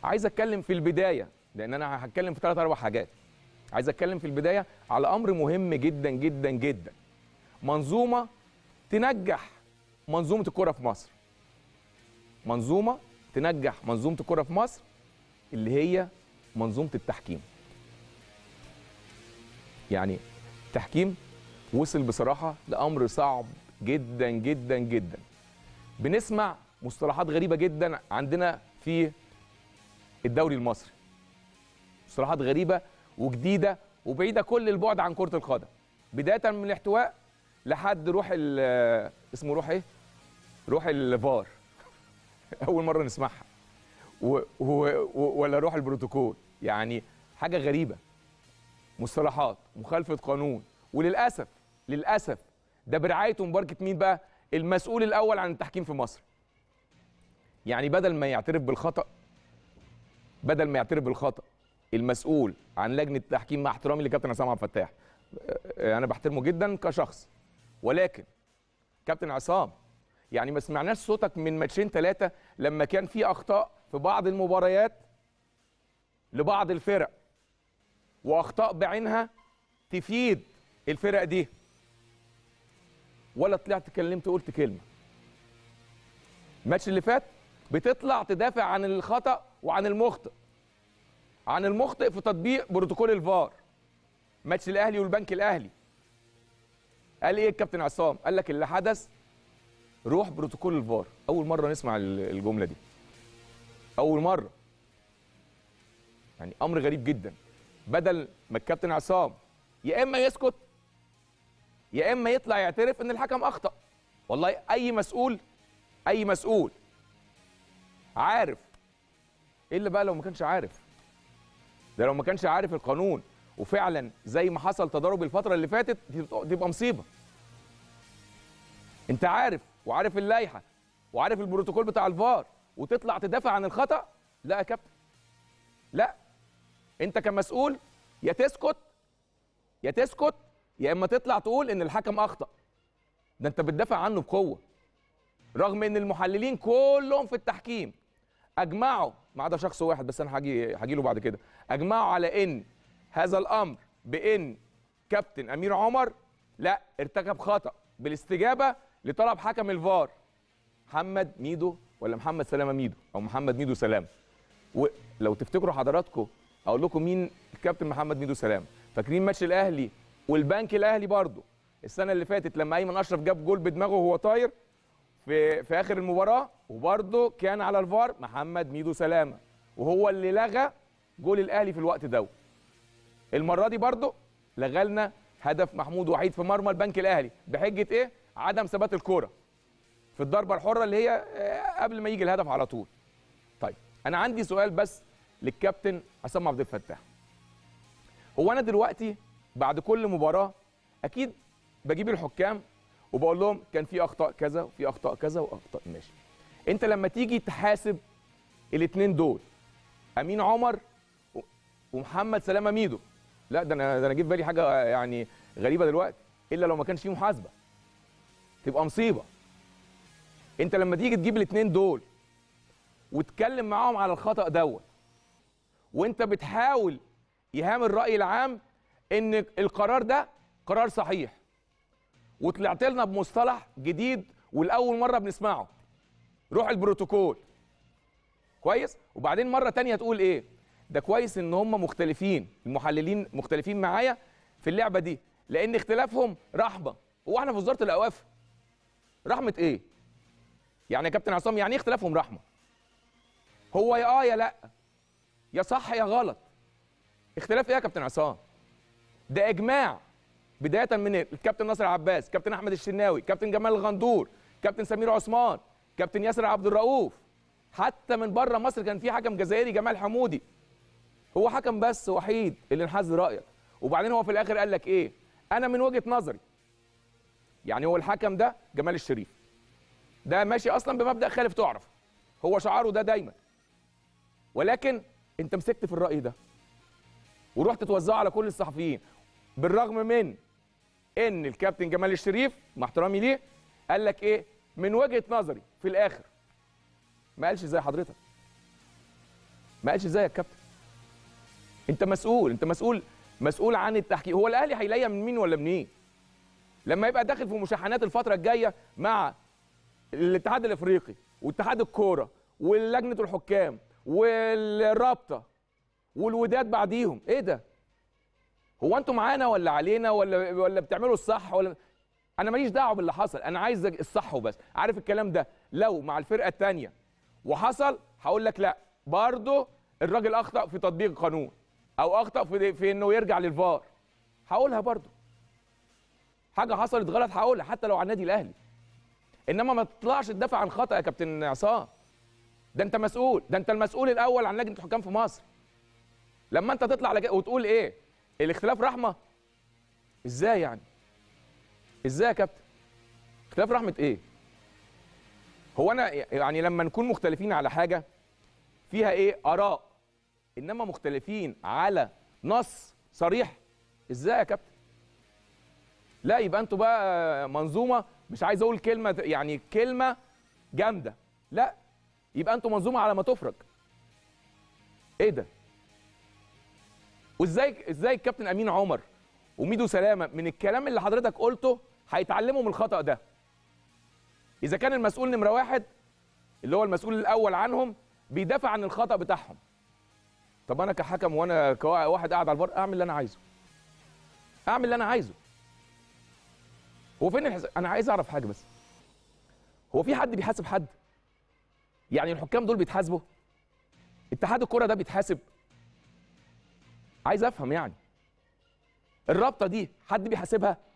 عايز اتكلم في البدايه لان انا هتكلم في ثلاث اربع حاجات عايز اتكلم في البدايه على امر مهم جدا جدا جدا منظومه تنجح منظومه الكره في مصر منظومه تنجح منظومه الكره في مصر اللي هي منظومه التحكيم يعني التحكيم وصل بصراحه لامر صعب جدا جدا جدا بنسمع مصطلحات غريبه جدا عندنا في الدوري المصري مصطلحات غريبه وجديده وبعيده كل البعد عن كره القدم بدايه من الاحتواء لحد روح ال- اسمه روح ايه روح الفار اول مره نسمعها و و و ولا روح البروتوكول يعني حاجه غريبه مصطلحات مخالفه قانون وللاسف للاسف ده برعايه ومباركه مين بقى المسؤول الاول عن التحكيم في مصر يعني بدل ما يعترف بالخطا بدل ما يعترف بالخطا المسؤول عن لجنه التحكيم مع احترامي لكابتن عصام عبد الفتاح آه، انا بحترمه جدا كشخص ولكن كابتن عصام يعني ما سمعناش صوتك من ماتشين ثلاثه لما كان في اخطاء في بعض المباريات لبعض الفرق واخطاء بعينها تفيد الفرق دي ولا طلعت اتكلمت قلت كلمه الماتش اللي فات بتطلع تدافع عن الخطا وعن المخطئ عن المخطئ في تطبيق بروتوكول الفار ماتش الاهلي والبنك الاهلي قال ايه الكابتن عصام قال لك اللي حدث روح بروتوكول الفار اول مره نسمع ال- الجمله دي اول مره يعني امر غريب جدا بدل ما الكابتن عصام يا اما يسكت يا اما يطلع يعترف ان الحكم اخطا والله اي مسؤول اي مسؤول عارف الا بقى لو ما كانش عارف ده لو ما كانش عارف القانون وفعلا زي ما حصل تضارب الفتره اللي فاتت دي تبقى- تبقى مصيبه انت عارف وعارف اللائحه وعارف البروتوكول بتاع الفار وتطلع تدافع عن الخطا لا يا كابتن لا انت كمسؤول يا تسكت يا تسكت يا اما تطلع تقول ان الحكم اخطا ده انت بتدافع عنه بقوه رغم ان المحللين كلهم في التحكيم اجمعوا ما عدا شخص واحد بس انا هاجي هاجي له بعد كده اجمعوا على ان هذا الامر بان كابتن امير عمر لا ارتكب خطا بالاستجابه لطلب حكم الفار محمد ميدو ولا محمد سلامه ميدو او محمد ميدو سلام ولو تفتكروا حضراتكم اقول لكم مين الكابتن محمد ميدو سلام فاكرين ماتش الاهلي والبنك الاهلي برضو السنه اللي فاتت لما ايمن اشرف جاب جول بدماغه وهو طاير في في اخر المباراه وبرضه كان على الفار محمد ميدو سلامه وهو اللي لغى جول الاهلي في الوقت ده المره دي برضه لغى لنا هدف محمود وحيد في مرمى البنك الاهلي بحجه ايه عدم ثبات الكره في الضربه الحره اللي هي آه، قبل ما يجي الهدف على طول طيب انا عندي سؤال بس للكابتن عصام عبد الفتاح هو انا دلوقتي بعد كل مباراه اكيد بجيب الحكام وبقول لهم كان في اخطاء كذا وفي اخطاء كذا واخطاء ماشي انت لما تيجي تحاسب الاثنين دول امين عمر و- ومحمد سلامه ميدو لا ده انا ده انا جه في بالي حاجه يعني غريبه دلوقتي الا لو ما كانش فيه محاسبه تبقى مصيبه انت لما تيجي تجيب الاثنين دول وتتكلم معاهم على الخطا دوت وانت بتحاول يهام الراي العام ان القرار ده قرار صحيح وطلعت لنا بمصطلح جديد والاول مره بنسمعه روح البروتوكول كويس وبعدين مره تانية تقول ايه ده كويس ان هم مختلفين المحللين مختلفين معايا في اللعبه دي لان اختلافهم رحمه هو احنا في وزاره الاوقاف رحمه ايه يعني يا كابتن عصام يعني ايه اختلافهم رحمه هو يا اه يا لا يا صح يا غلط اختلاف ايه يا كابتن عصام ده اجماع بدايه من الكابتن ناصر عباس كابتن احمد الشناوي كابتن جمال الغندور كابتن سمير عثمان كابتن ياسر عبد الرؤوف حتى من بره مصر كان في حكم جزائري جمال حمودي هو حكم بس وحيد اللي انحاز رايك وبعدين هو في الاخر قال لك ايه انا من وجهه نظري يعني هو الحكم ده جمال الشريف ده ماشي اصلا بمبدا خالف تعرف هو شعاره ده دايما ولكن انت مسكت في الراي ده ورحت توزعه على كل الصحفيين بالرغم من ان الكابتن جمال الشريف مع احترامي ليه قال لك ايه من وجهه نظري في الاخر ما قالش زي حضرتك ما قالش ازاي يا كابتن انت مسؤول انت مسؤول مسؤول عن التحكيم هو الاهلي هيلاقيها من مين ولا منين لما يبقى داخل في مشاحنات الفتره الجايه مع الاتحاد الافريقي واتحاد الكوره ولجنه الحكام والرابطه والوداد بعديهم ايه ده هو انتوا معانا ولا علينا ولا ولا بتعملوا الصح ولا انا ماليش دعوه باللي حصل انا عايز الصح وبس عارف الكلام ده لو مع الفرقه الثانيه وحصل هقول لك لا برضه الراجل اخطا في تطبيق القانون او اخطا في في انه يرجع للفار هقولها برضه حاجه حصلت غلط هقولها حتى لو على النادي الاهلي انما ما تطلعش تدافع عن خطا يا كابتن عصام ده انت مسؤول ده انت المسؤول الاول عن لجنه الحكام في مصر لما انت تطلع لج... وتقول ايه الاختلاف رحمه ازاي يعني ازاي يا كابتن اختلاف رحمه ايه هو انا يعني لما نكون مختلفين على حاجه فيها ايه اراء انما مختلفين على نص صريح ازاي يا كابتن لا يبقى انتوا بقى منظومه مش عايز اقول كلمه يعني كلمه جامده لا يبقى انتوا منظومه على ما تفرج ايه ده وازاي ازاي الكابتن امين عمر وميدو سلامه من الكلام اللي حضرتك قلته هيتعلموا من الخطا ده اذا كان المسؤول نمره واحد اللي هو المسؤول الاول عنهم بيدافع عن الخطا بتاعهم طب انا كحكم وانا كواحد قاعد على الفار اعمل اللي انا عايزه اعمل اللي انا عايزه هو فين الحس... انا عايز اعرف حاجه بس هو في حد بيحاسب حد يعني الحكام دول بيتحاسبوا اتحاد الكره ده بيتحاسب عايز افهم يعني الرابطه دي حد بيحاسبها